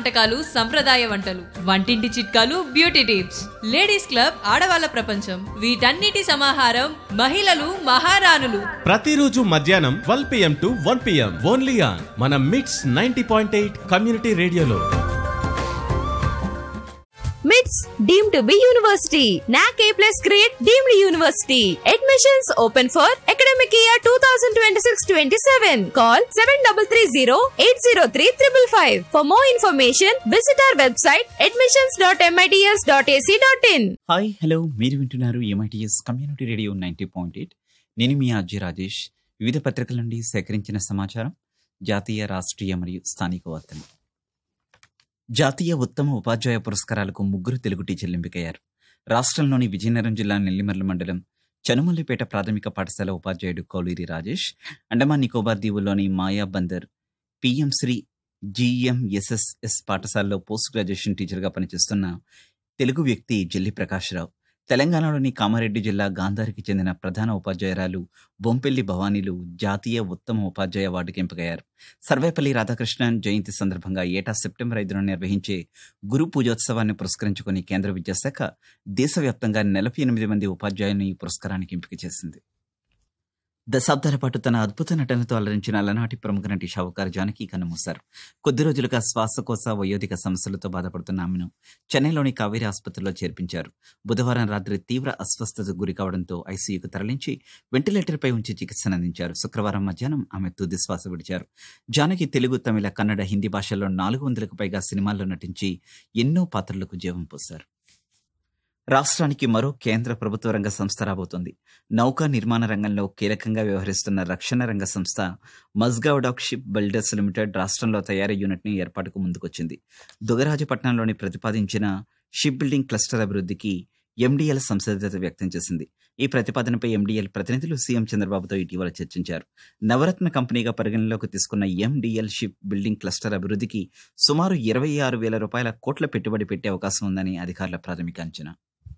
వంటకాలు సంప్రదాయ వంటలు వంటింటి చిట్కాలు బ్యూటీ టిప్స్ లేడీస్ క్లబ్ ఆడవాళ్ళ ప్రపంచం వీటన్నిటి సమాహారం మహిళలు మహారాణులు ప్రతిరోజు మధ్యాహ్నం twelve PM to one PM only on మన MITS ninety point eight community రేడియోలో మిట్స్ deem to be university NAAC A plus grade deemed university admissions open for academic year two thousand twenty six twenty seven call seven double three zero eight zero three triple five for more information visit our website admissions dot MITS dot AC dot in hi hello మీరు వింటున్నారు MITS community radio ninety point eight నేను మీ అజయ్ రాజేష్ వివిధ పత్రికల నుండి సేకరించిన సమాచారం జాతీయ రాష్ట్రీయ మరియు స్థానిక వార్తలు జాతీయ ఉత్తమ ఉపాధ్యాయ పురస్కారాలకు ముగ్గురు తెలుగు టీచర్లు ఎంపికయ్యారు రాష్ట్రంలోని విజయనగరం జిల్లా నెల్లిమర్ల మండలం చనుమల్లిపేట ప్రాథమిక పాఠశాల ఉపాధ్యాయుడు కౌలూరి రాజేష్ అండమాన్ నికోబార్ దీవుల్లోని మాయా బందర్ పిఎం శ్రీ జిఎంఎస్ఎస్ఎస్ పాఠశాలలో పోస్ట్ గ్రాడ్యుయేషన్ టీచర్గా పనిచేస్తున్న తెలుగు వ్యక్తి జల్లి ప్రకాశ్రావు తెలంగాణలోని కామారెడ్డి జిల్లా గాంధారికి చెందిన ప్రధాన ఉపాధ్యాయురాలు బొంపెల్లి భవానీలు జాతీయ ఉత్తమ ఉపాధ్యాయ అవార్డుకి ఎంపికయ్యారు సర్వేపల్లి రాధాకృష్ణన్ జయంతి సందర్భంగా ఏటా సెప్టెంబర్ ఐదున నిర్వహించే గురు పూజోత్సవాన్ని పురస్కరించుకుని కేంద్ర విద్యాశాఖ దేశవ్యాప్తంగా నలభై ఎనిమిది మంది ఉపాధ్యాయులను ఈ పురస్కారానికి ఎంపిక చేసింది దశాబ్దాల పాటు తన అద్భుత నటనతో అలరించిన అలనాటి ప్రముఖ నటి షావుకారు జానకి కన్నుమూశారు కొద్ది రోజులుగా శ్వాసకోశ వయోధిక సమస్యలతో బాధపడుతున్న ఆమెను చెన్నైలోని కావేరీ ఆసుపత్రిలో చేర్పించారు బుధవారం రాత్రి తీవ్ర అస్వస్థతకు గురి కావడంతో ఐసీయూకు తరలించి వెంటిలేటర్పై ఉంచి చికిత్సను అందించారు శుక్రవారం మధ్యాహ్నం ఆమె తుది శ్వాస విడిచారు జానకి తెలుగు తమిళ కన్నడ హిందీ భాషల్లో నాలుగు వందలకు పైగా సినిమాల్లో నటించి ఎన్నో పాత్రలకు జీవం పోశారు రాష్ట్రానికి మరో కేంద్ర ప్రభుత్వ రంగ సంస్థ రాబోతోంది నౌకా నిర్మాణ రంగంలో కీలకంగా వ్యవహరిస్తున్న రక్షణ రంగ సంస్థ Mazagon dock ship builders limited రాష్ట్రంలో తయారీ యూనిట్ని ఏర్పాటుకు ముందుకొచ్చింది దుగరాజపట్నంలోని ప్రతిపాదించిన షిప్ బిల్డింగ్ క్లస్టర్ అభివృద్ధికి ఎండిఎల్ సంసిద్ధత వ్యక్తం చేసింది ఈ ప్రతిపాదనపై ఎండిఎల్ ప్రతినిధులు సీఎం చంద్రబాబుతో ఇటీవల చర్చించారు నవరత్న కంపెనీగా పరిగణనలోకి తీసుకున్న ఎండిఎల్ షిప్ బిల్డింగ్ క్లస్టర్ అభివృద్ధికి సుమారు ఇరవై ఆరు వేల రూపాయల కోట్ల పెట్టుబడి పెట్టే అవకాశం ఉందని అధికారుల ప్రాథమిక అంచనా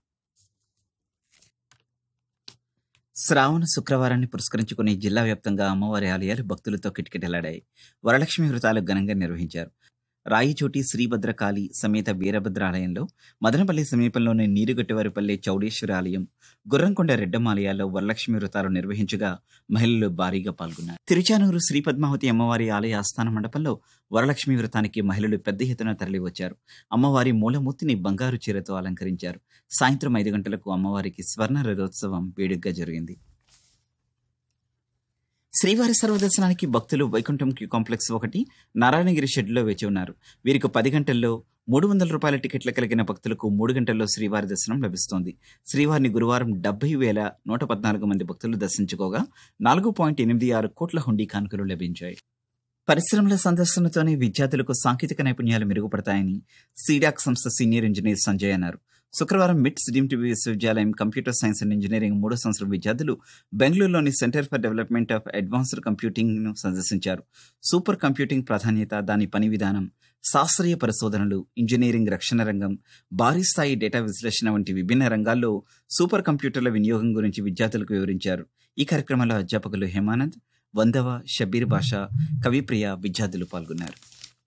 శ్రావణ శుక్రవారాన్ని పురస్కరించుకుని జిల్లా వ్యాప్తంగా అమ్మవారి ఆలయాలు భక్తులతో కిటకిటలాడాయి వరలక్ష్మి వ్రతాలు ఘనంగా నిర్వహించారు రాయిచోటి శ్రీభద్రకాళి సమేత వీరభద్ర ఆలయంలో మదనపల్లి సమీపంలోని నీరుగట్టివారిపల్లి చౌడేశ్వరి ఆలయం గుర్రంకొండ రెడ్డమ్మ ఆలయాల్లో వరలక్ష్మి వ్రతాలు నిర్వహించగా మహిళలు భారీగా పాల్గొన్నారు తిరుచానూరు శ్రీ పద్మావతి అమ్మవారి ఆలయ ఆస్థాన మండపంలో వరలక్ష్మి వ్రతానికి మహిళలు పెద్ద ఎత్తున తరలివచ్చారు అమ్మవారి మూలమూర్తిని బంగారు చీరతో అలంకరించారు సాయంత్రం ఐదు గంటలకు అమ్మవారికి స్వర్ణ రథోత్సవం వేడుకగా జరిగింది శ్రీవారి సర్వదర్శనానికి భక్తులు వైకుంఠం క్యూ కాంప్లెక్స్ ఒకటి నారాయణగిరి షెడ్లో వేచి ఉన్నారు వీరికి పది గంటల్లో మూడు వందల రూపాయల టికెట్లు కలిగిన భక్తులకు మూడు గంటల్లో శ్రీవారి దర్శనం లభిస్తోంది శ్రీవారిని గురువారం డెబ్బై వేల నూట పద్నాలుగు మంది భక్తులు దర్శించుకోగా నాలుగు పాయింట్ ఎనిమిది ఆరు కోట్ల హుండీ కానుకలు లభించాయి పరిశ్రమల సందర్శనతోనే విద్యార్థులకు సాంకేతిక నైపుణ్యాలు మెరుగుపడతాయని సీడాక్ సంస్థ సీనియర్ ఇంజనీర్ సంజయ్ అన్నారు శుక్రవారం మిట్స్ డీమ్ టీవీ విశ్వవిద్యాలయం కంప్యూటర్ సైన్స్ అండ్ ఇంజనీరింగ్ మూడో సంవత్సరం విద్యార్థులు బెంగళూరులోని centre for development of advanced computing ను సందర్శించారు సూపర్ కంప్యూటింగ్ ప్రాధాన్యత దాని పని విధానం శాస్త్రీయ పరిశోధనలు ఇంజనీరింగ్ రక్షణ రంగం భారీ స్థాయి డేటా విశ్లేషణ వంటి విభిన్న రంగాల్లో సూపర్ కంప్యూటర్ల వినియోగం గురించి విద్యార్థులకు వివరించారు ఈ కార్యక్రమంలో అధ్యాపకులు హేమానంద్ వందవ షబీర్ బాషా కవిప్రియ విద్యార్థులు పాల్గొన్నారు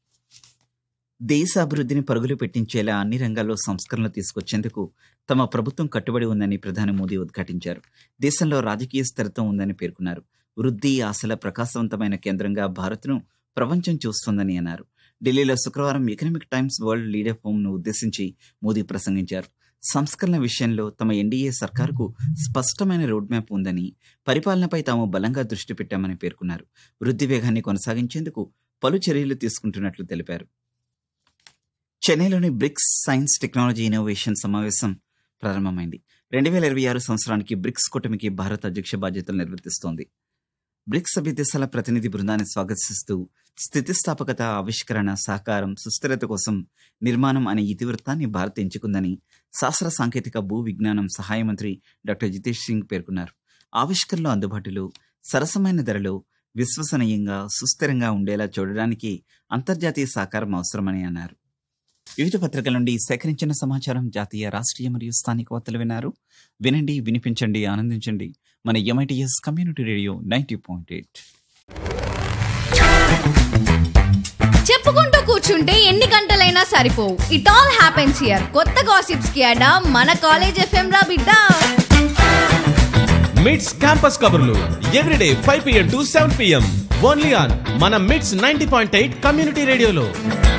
దేశ అభివృద్ధిని పరుగులు పెట్టించేలా అన్ని రంగాల్లో సంస్కరణలు తీసుకొచ్చేందుకు తమ ప్రభుత్వం కట్టుబడి ఉందని ప్రధాని మోదీ ఉద్ఘాటించారు దేశంలో రాజకీయ స్థిరత్వం ఉందని పేర్కొన్నారు వృద్ధి ఆశల ప్రకాశవంతమైన కేంద్రంగా భారత్ను ప్రపంచం చూస్తోందని అన్నారు ఢిల్లీలో శుక్రవారం ఎకనామిక్ టైమ్స్ వరల్డ్ లీడర్ ఫోమ్ను ఉద్దేశించి మోదీ ప్రసంగించారు సంస్కరణ విషయంలో తమ ఎన్డీఏ సర్కారుకు స్పష్టమైన రోడ్ మ్యాప్ ఉందని పరిపాలనపై తాము బలంగా దృష్టి పెట్టామని పేర్కొన్నారు వృద్ధి వేగాన్ని కొనసాగించేందుకు పలు చర్యలు తీసుకుంటున్నట్లు తెలిపారు చెన్నైలోని బ్రిక్స్ సైన్స్ టెక్నాలజీ ఇన్నోవేషన్ సమావేశం ప్రారంభమైంది రెండు వేల ఇరవై ఆరు సంవత్సరానికి బ్రిక్స్ కూటమికి భారత్ అధ్యక్ష బాధ్యతలు నిర్వర్తిస్తోంది బ్రిక్స్ సభ్య దేశాల ప్రతినిధి బృందాన్ని స్వాగతిస్తూ స్థితిస్థాపకత ఆవిష్కరణ సహకారం సుస్థిరత కోసం నిర్మాణం అనే ఇతివృత్తాన్ని భారత్ ఎంచుకుందని శాస్త్ర సాంకేతిక భూ విజ్ఞానం సహాయ మంత్రి డాక్టర్ జితేష్ సింగ్ పేర్కొన్నారు ఆవిష్కరణలు అందుబాటులో సరసమైన ధరలో విశ్వసనీయంగా సుస్థిరంగా ఉండేలా చూడడానికి అంతర్జాతీయ సహకారం అవసరమని అన్నారు వివిధ పత్రికల నుండి సేకరించిన సమాచారం జాతీయ రాష్ట్రీయ మరియు స్థానిక వార్తలు విన్నారు వినండి వినిపించండి ఆనందించండి మన MITS community radio ninety point eight చెప్పుకుంటూ కూర్చుంటే ఎన్ని గంటలైనా చెప్పినా సరిపోవు ఇట్ ఆల్ హ్యాపెన్స్ హియర్ కొత్త గాసిప్స్ కి అడా మన కాలేజ్ ఎఫ్ఎం రా బిడ్డ మిట్స్ క్యాంపస్ కబుర్లు everyday five PM to seven PM only on మన MITS ninety point eight community రేడియోలో